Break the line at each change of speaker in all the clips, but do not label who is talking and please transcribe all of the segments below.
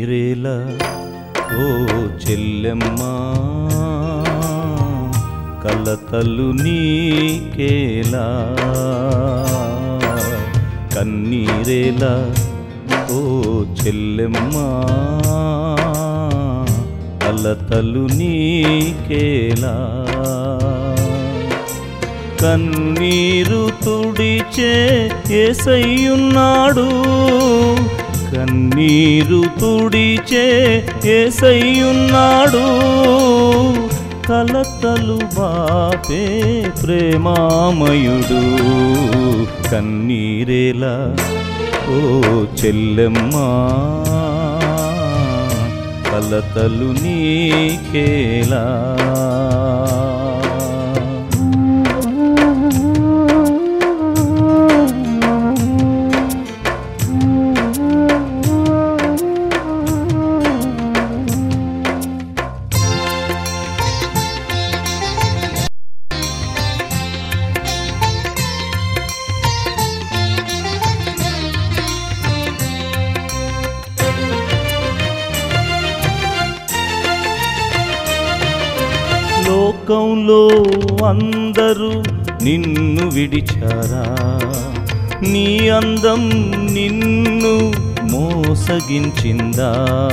కన్నీరేలా ఓ చెల్లెమ్మా కలతలు నీకేలా కన్నీరేలా ఓ చెల్లెమ్మా కలతలు నీకేలా కన్నీరు తుడిచే ఏసయ్యున్నాడు కన్నీరు తుడిచే ఏసయ్యున్నాడు కలతలు బాపే ప్రేమామయుడు కన్నీరేలా ఓ చెల్లెమ్మా కలతలు నీకేలా లోకంలో అందరూ నిన్ను విడిచారా నీ అందం నిన్ను మోసగించిందా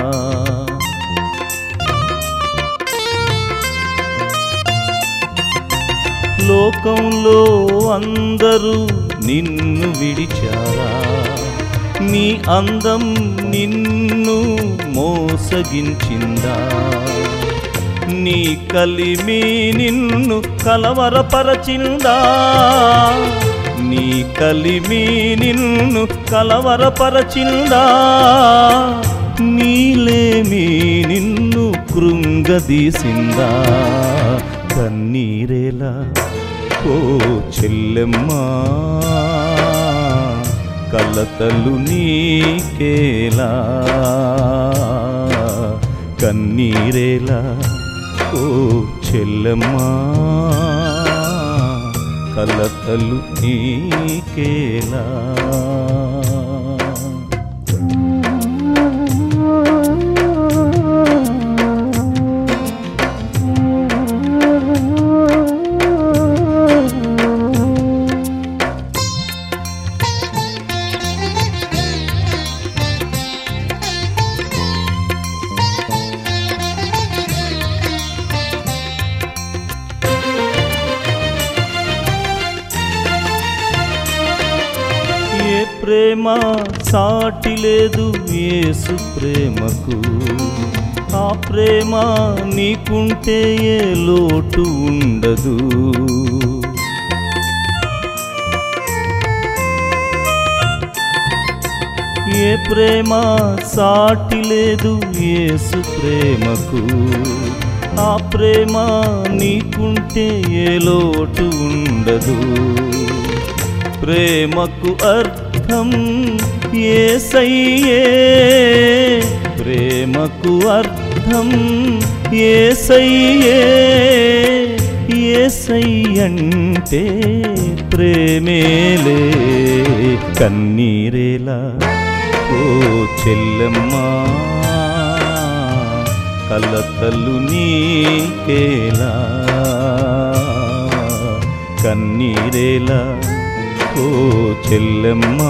లోకంలో అందరూ నిన్ను విడిచారా నీ అందం నిన్ను మోసగించిందా నీ కలిమి నిన్ను కలవరపరచిందా నీ కలిమి నిన్ను కలవరపరచిందా నీలేమి నిన్ను కృంగదీసిందా కన్నీరేలా ఓ చెల్లెమ్మా కలతలు నీకేలా కన్నీరేలా ఓ చెల్లెమ్మా కలతలు నీకేలా ఏ ప్రేమ సాటి లేదు యేసు ప్రేమకు ఆ ప్రేమ నీకుంటే ఏ లోటు ఉండదు ఏ ప్రేమ సాటి లేదు యేసు ప్రేమకు ఆ ప్రేమ నీకుంటే ఏ లోటు ఉండదు ప్రేమకు అర్థం ఏసయ్యే ప్రేమకు అర్థం ఏసయ్యే ఏసయ్యంటే ప్రేమేలే కన్నీరేలా ఓ చెల్లెమ్మా కలతలు నీకేలా కన్నీరేలా ఓ చెల్లెమ్మా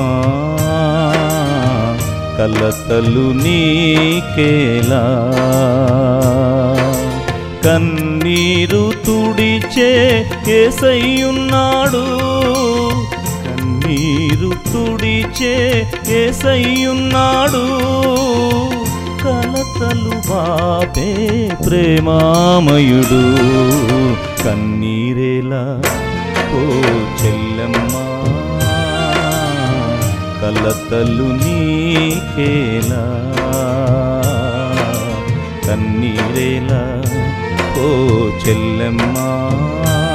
కలతలు నీకేలా కన్నీరు తుడిచే ఏసయ్యున్నాడు కన్నీరు తుడిచే ఏసయ్యున్నాడు కలతలు బాపే ప్రేమామయుడు కన్నీరేలా ఓ చెల్లెమ్మా కలతలు నీకేలా కన్నీరేలా ఓ చెల్లెమ్మా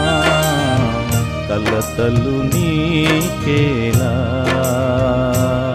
కలతలు నీకేలా